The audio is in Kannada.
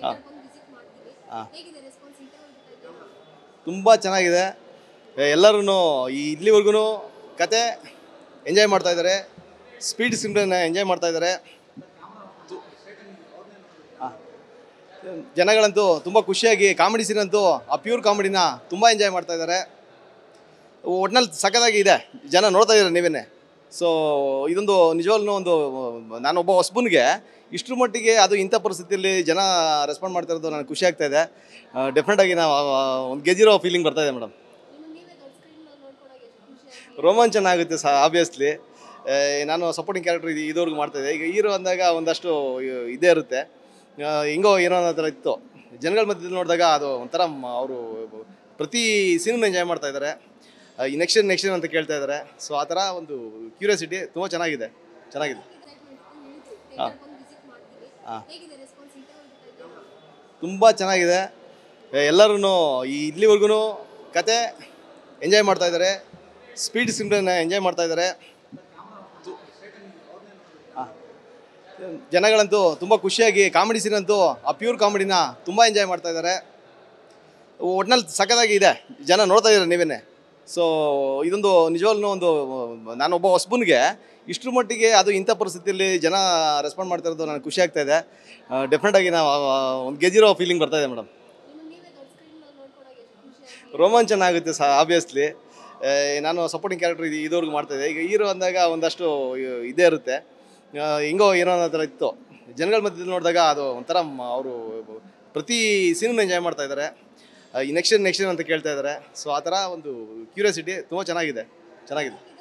ಹಾಂ ವಿಸಿಟ್ ಮಾಡ್ತೀವಿ ಹಾಂ ಹೇಗಿದೆ ರೆಸ್ಪಾನ್ಸ್ ಇಂಟರ್ವ್ಯೂ ತುಂಬ ಚೆನ್ನಾಗಿದೆ ಎಲ್ಲರೂ ಇಲ್ಲಿವರೆಗೂ ಕತೆ ಎಂಜಾಯ್ ಮಾಡ್ತಾ ಇದ್ದಾರೆ ಸ್ಪೀಡ್ ಸಿಮ್ರನ್ನ ಎಂಜಾಯ್ ಮಾಡ್ತಾ ಇದ್ದಾರೆ ತು- ಆ. ಜನಗಳಂತೂ ತುಂಬ ಖುಷಿಯಾಗಿ ಕಾಮಿಡಿ ಸೀನ್ ಅಂತೂ ಆ ಪ್ಯೂರ್ ಕಾಮಿಡಿನ ತುಂಬ ಎಂಜಾಯ್ ಮಾಡ್ತಾ ಇದ್ದಾರೆ ಒಟ್ನಲ್ಲಿ ಸಖತ್ತಾಗಿ ಇದೆ ಜನ ನೋಡ್ತಾ ಇದ್ದಾರೆ ನೀವೇನೆ ಸೊ ಇದೊಂದು ನಿಜವಾಗ್ಲೂ ಒಂದು ನಾನೊಬ್ಬ ಹೊಸಬನಿಗೆ ಇಷ್ಟರ ಮಟ್ಟಿಗೆ ಅದು ಇಂಥ ಪರಿಸ್ಥಿತಿಯಲ್ಲಿ ಜನ ರೆಸ್ಪಾಂಡ್ ಮಾಡ್ತಾ ಇರೋದು ನನಗೆ ಖುಷಿ ಆಗ್ತಾ ಇದೆ ಡೆಫಿನೆಟಾಗಿ ನಾವು ಒಂದು ಗೆದ್ದಿರೋ ಫೀಲಿಂಗ್ ಬರ್ತಾ ಇದೆ ಮೇಡಮ್ ಇನ್ನು ನೀವೇ ದೊಡ್ಡ ಸ್ಕ್ರೀನ್ ನೋಡ್ಕೊಳಕ್ಕೆ ಎಷ್ಟು ಖುಷಿ ಆಗುತ್ತೆ ರೋಮಾಂಚನ ಆಗುತ್ತೆ ಸಹ ಆಬ್ವಿಯಸ್ಲಿ ನಾನು ಸಪೋರ್ಟಿಂಗ್ ಕ್ಯಾರೆಕ್ಟರ್ ಇದು ಇದುವರೆಗೂ ಮಾಡ್ತಾಯಿದ್ದೆ ಈಗ ಹೀರೋ ಅಂದಾಗ ಒಂದಷ್ಟು ಇ- ಇದೇ ಇರುತ್ತೆ ಆ, ಹಿಂಗೋ ಏನೋ ಅನ್ನೋ ಥರ ಇತ್ತು ಜನಗಳ ಮಧ್ಯದಲ್ಲಿ ನೋಡಿದಾಗ ಅದು ಒಂಥರ ಅವರು ಪ್ರತಿ ಸೀನ್ ಎಂಜಾಯ್ ಮಾಡ್ತಾ ಇದ್ದಾರೆ ಈ ನೆಕ್ಸ್ಟ್ ನೆಕ್ಸ್ಟ್ ಅಂತ ಕೇಳ್ತಾ ಇದ್ದಾರೆ ಸೊ ಆ ಥರ ಒಂದು ಕ್ಯೂರಿಯಾಸಿಟಿ ತುಂಬ ಚೆನ್ನಾಗಿದೆ ಚೆನ್ನಾಗಿದೆ ಹಾಂ ವಿಸಿಟ್ ಮಾಡ್ತೀವಿ ಹಾಂ ಹೇಗಿದೆ ರೆಸ್ಪಾನ್ಸ್ ಇಂಟರ್ವ್ಯೂ ತುಂಬ ಚೆನ್ನಾಗಿದೆ ಎಲ್ಲರೂ ಇಲ್ಲಿವರೆಗೂ ಕತೆ ಎಂಜಾಯ್ ಮಾಡ್ತಾ ಇದ್ದಾರೆ ಸ್ಪೀಡ್ ಸಿಮ್ರನ್ನ ಎಂಜಾಯ್ ಮಾಡ್ತಾ ಇದ್ದಾರೆ ತು- ಆ. ಜನಗಳಂತೂ ತುಂಬ ಖುಷಿಯಾಗಿ ಕಾಮಿಡಿ ಸೀನ್ ಅಂತೂ ಆ ಪ್ಯೂರ್ ಕಾಮಿಡಿನ ತುಂಬ ಎಂಜಾಯ್ ಮಾಡ್ತಾ ಇದ್ದಾರೆ ಒಟ್ನಲ್ಲಿ ಸಖತ್ತಾಗಿ ಇದೆ ಜನ ನೋಡ್ತಾ ಇದ್ದಾರೆ ನೀವೇನೆ ಸೊ ಇದೊಂದು ನಿಜವಾಗ್ಲೂ ಒಂದು ನಾನೊಬ್ಬ ಹೊಸಬನಿಗೆ ಇಷ್ಟರ ಮಟ್ಟಿಗೆ ಅದು ಇಂಥ ಪರಿಸ್ಥಿತಿಯಲ್ಲಿ ಜನ ರೆಸ್ಪಾಂಡ್ ಮಾಡ್ತಾ ಇರೋದು ನನಗೆ ಖುಷಿ ಆಗ್ತಾ ಇದೆ ಡೆಫಿನೆಟಾಗಿ ನಾವು ಒಂದು ಗೆದ್ದಿರೋ ಫೀಲಿಂಗ್ ಬರ್ತಾ ಇದೆ ಮೇಡಮ್ ಇನ್ನು ನೀವೇ ದೊಡ್ಡ ಸ್ಕ್ರೀನ್ ನೋಡ್ಕೊಳಕ್ಕೆ ಎಷ್ಟು ಖುಷಿ ಆಗುತ್ತೆ ರೋಮಾಂಚನ ಆಗುತ್ತೆ ಸಹ ಆಬ್ವಿಯಸ್ಲಿ ನಾನು ಸಪೋರ್ಟಿಂಗ್ ಕ್ಯಾರೆಕ್ಟರ್ ಇದು ಇದುವರೆಗೂ ಮಾಡ್ತಾಯಿದ್ದೆ ಈಗ ಹೀರೋ ಅಂದಾಗ ಒಂದಷ್ಟು ಇ- ಇದೇ ಇರುತ್ತೆ ಆ, ಹಿಂಗೋ ಏನೋ ಅನ್ನೋ ಥರ ಇತ್ತು ಜನಗಳ ಮಧ್ಯದಲ್ಲಿ ನೋಡಿದಾಗ ಅದು ಒಂಥರ ಅವರು ಪ್ರತಿ ಸೀನ್ ಎಂಜಾಯ್ ಮಾಡ್ತಾ ಇದ್ದಾರೆ ಈ ನೆಕ್ಸ್ಟ್ ನೆಕ್ಸ್ಟ್ ಅಂತ ಕೇಳ್ತಾ ಇದ್ದಾರೆ ಸೊ ಆ ಥರ ಒಂದು ಕ್ಯೂರಿಯಾಸಿಟಿ ತುಂಬ ಚೆನ್ನಾಗಿದೆ ಚೆನ್ನಾಗಿದೆ